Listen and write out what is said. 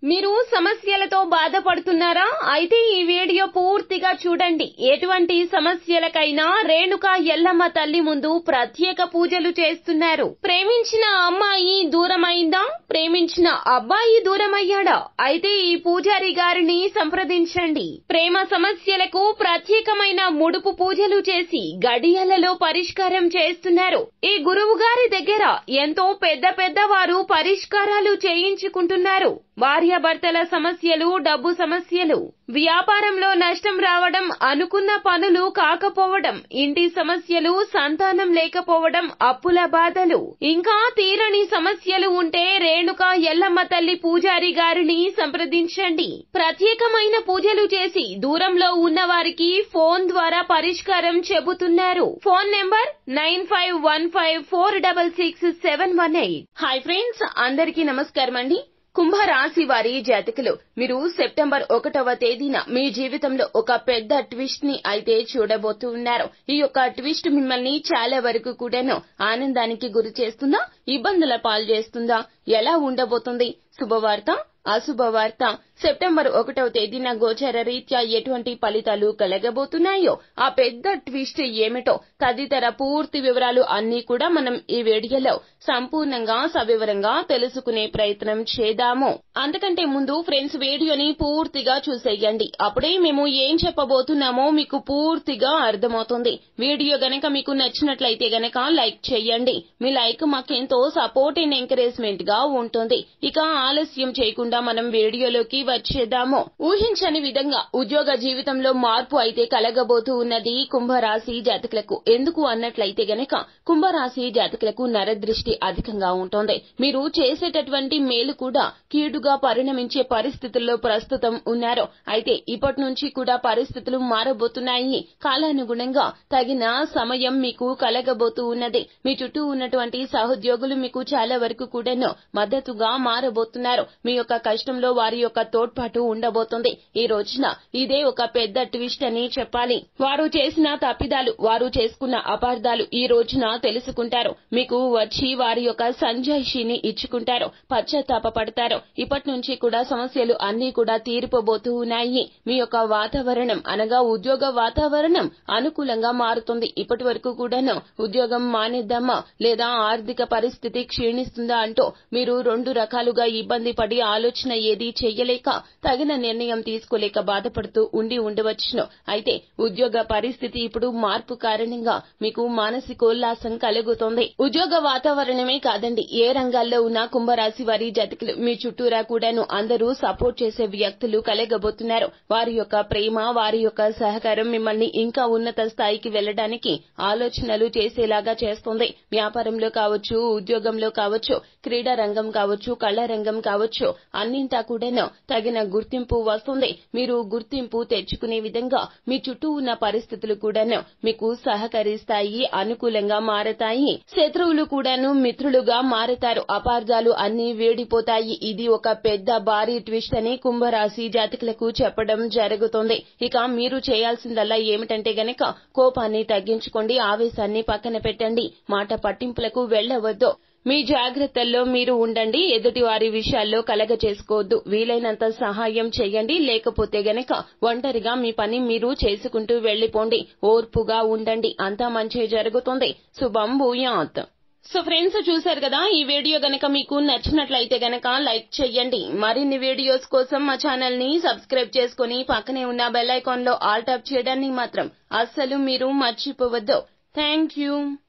మీరు సమస్యలతో బాధపడుతున్నారా అయితే ఈ వీడియో పూర్తిగా చూడండి ఎటువంటి సమస్యలకైనా రేణుక ఎల్లమ్మ తల్లి ముందు ప్రత్యేక పూజలు చేస్తున్నారు ప్రేమించిన అమ్మాయి దూరమైందా ప్రేమించిన అబ్బాయి దూరమయ్యాడా అయితే ఈ పూజారి గారిని సంప్రదించండి ప్రేమ సమస్యలకు ప్రత్యేకమైన ముడుపు పూజలు చేసి గడియలలో పరిష్కారం చేస్తున్నారు ఈ గురువు గారి దగ్గర ఎంతో పెద్ద పెద్ద వారు పరిష్కారాలు చేయించుకుంటున్నారు భార్యాభర్తల సమస్యలు డబ్బు సమస్యలు వ్యాపారంలో నష్టం రావడం అనుకున్న పనులు కాకపోవడం ఇంటి సమస్యలు సంతానం లేకపోవడం అప్పుల బాధలు ఇంకా తీరని సమస్యలు ఉంటే రేణుక ఎల్లమ్మ తల్లి పూజారి గారిని సంప్రదించండి ప్రత్యేకమైన పూజలు చేసి దూరంలో ఉన్న వారికి ఫోన్ ద్వారా పరిష్కారం చెబుతున్నారు phone number nine five one five four double six seven one eight hi friends అందరికీ నమస్కారం అండి కుంభరాశి వారి జాతకులు మీరు సెప్టెంబర్ ఒకటవ తేదీన మీ జీవితంలో ఒక పెద్ద ట్విస్ట్ ని అయితే చూడబోతూ ఉన్నారు ఈ యొక్క ట్విస్ట్ మిమ్మల్ని చాలా వరకు కూడాను ఆనందానికి గురి చేస్తుందా ఇబ్బందుల పాలు చేస్తుందా ఎలా ఉండబోతుంది శుభవార్త అశుభవార్త సెప్టెంబర్ ఒకటవ తేదీన గోచర రీత్యా ఎటువంటి ఫలితాలు కలగబోతున్నాయో ఆ పెద్ద ట్విస్ట్ ఏమిటో తదితర పూర్తి వివరాలు అన్ని కూడా మనం ఈ వీడియోలో సంపూర్ణంగా సవివరంగా తెలుసుకునే ప్రయత్నం చేద్దాము అంతకంటే ముందు ఫ్రెండ్స్ వీడియోని పూర్తిగా చూసేయండి అప్పుడే మేము ఏం చెప్పబోతున్నామో మీకు పూర్తిగా అర్థమవుతుంది వీడియో గనక మీకు నచ్చినట్లయితే గనక లైక్ చేయండి మీ లైక్ మాకెంతో సపోర్ట్ అండ్ ఎంకరేజ్మెంట్ గా ఉంటుంది ఇక ఆలస్యం చేయకుండా మనం వీడియోలోకి వచ్చేద్దాము ఊహించని విధంగా ఉద్యోగ జీవితంలో మార్పు అయితే కలగబోతూ ఉన్నది కుంభరాశి జాతకులకు ఎందుకు అన్నట్లయితే గనక కుంభరాశి జాతకులకు నరదృష్టి అధికంగా ఉంటుంది మీరు చేసేటటువంటి మేలు కూడా కీడుగా పరిణమించే పరిస్థితుల్లో ప్రస్తుతం ఉన్నారు అయితే ఇప్పటి నుంచి కూడా పరిస్థితులు మారబోతున్నాయి కాలానుగుణంగా తగిన సమయం మీకు కలగబోతూ ఉన్నది మీ చుట్టూ ఉన్నటువంటి సహోద్యోగులు మీకు చాలా వరకు కూడాను మద్దతుగా మారబోతున్నారు మీ యొక్క కష్టంలో వారి యొక్క తోడ్పాటు ఉండబోతుంది ఈ రోజున ఇదే ఒక పెద్ద ట్విస్ట్ అని చెప్పాలి వారు చేసిన తప్పిదాలు వారు చేసుకున్న అపార్థాలు ఈ రోజున తెలుసుకుంటారు మీకు వచ్చి వారి యొక్క సంజాయిషిని ఇచ్చుకుంటారు పశ్చాత్తాప పడతారు ఇప్పటి నుంచి కూడా సమస్యలు అన్ని కూడా తీరిపోబోతూ ఉన్నాయి మీ యొక్క వాతావరణం అనగా ఉద్యోగ వాతావరణం అనుకూలంగా మారుతుంది ఇప్పటి వరకు కూడాను ఉద్యోగం మానేద్దామా లేదా ఆర్థిక పరిస్థితి క్షీణిస్తుందా అంటూ మీరు రెండు రకాలుగా ఇబ్బంది పడి ఆలోచన ఏది చెయ్యలేక తగిన నిర్ణయం తీసుకోలేక బాధపడుతూ ఉండి ఉండవచ్చును అయితే ఉద్యోగ పరిస్థితి ఇప్పుడు మార్పు కారణంగా మీకు మానసికోల్లాసం కలుగుతుంది ఉద్యోగ వాతావరణమే కాదండి ఏ రంగాల్లో ఉన్న కుంభరాశి వారి జతకులు మీ చుట్టూరా కూడాను అందరూ సపోర్ట్ చేసే వ్యక్తులు కలగబోతున్నారు వారి యొక్క ప్రేమ వారి యొక్క సహకారం మిమ్మల్ని ఇంకా ఉన్నత స్థాయికి వెళ్లడానికి ఆలోచనలు చేసేలాగా చేస్తుంది వ్యాపారంలో కావచ్చు ఉద్యోగంలో కావచ్చు క్రీడా రంగం కావచ్చు కళా రంగం కావచ్చు అన్నింటా కూడాను తగిన గుర్తింపు వస్తుంది మీరు గుర్తింపు తెచ్చుకునే విధంగా మీ చుట్టూ ఉన్న పరిస్థితులు కూడాను మీకు సహకరిస్తాయి అనుకూలంగా మారతాయి శత్రువులు కూడాను మిత్రులుగా మారతారు అపార్థాలు అన్ని వేడిపోతాయి ఇది ఒక పెద్ద భారీ ట్విస్ట్ అని కుంభరాశి జాతకులకు చెప్పడం జరుగుతుంది ఇక మీరు చేయాల్సిందల్లా ఏమిటంటే గనక కోపాన్ని తగ్గించుకోండి ఆవేశాన్ని పక్కన పెట్టండి మాట పట్టింపులకు వెళ్లవద్దు మీ జాగ్రత్తల్లో మీరు ఉండండి ఎదుటి వారి విషయాల్లో కలగ చేసుకోవద్దు వీలైనంత సహాయం చేయండి లేకపోతే గనక ఒంటరిగా మీ పని మీరు చేసుకుంటూ వెళ్లిపోండి ఓర్పుగా ఉండండి అంతా మంచి జరుగుతుంది శుభం భూయాత్ సో ఫ్రెండ్స్ చూశారు కదా ఈ వీడియో గనక మీకు నచ్చినట్లయితే గనక లైక్ చేయండి మరిన్ని వీడియోస్ కోసం మా ఛానల్ ని సబ్స్క్రైబ్ చేసుకుని పక్కనే ఉన్న బెల్ ఐకాన్ లో ఆల్ టాప్ చేయడాన్ని మాత్రం అస్సలు మీరు మర్చిపోవద్దు థ్యాంక్ యూ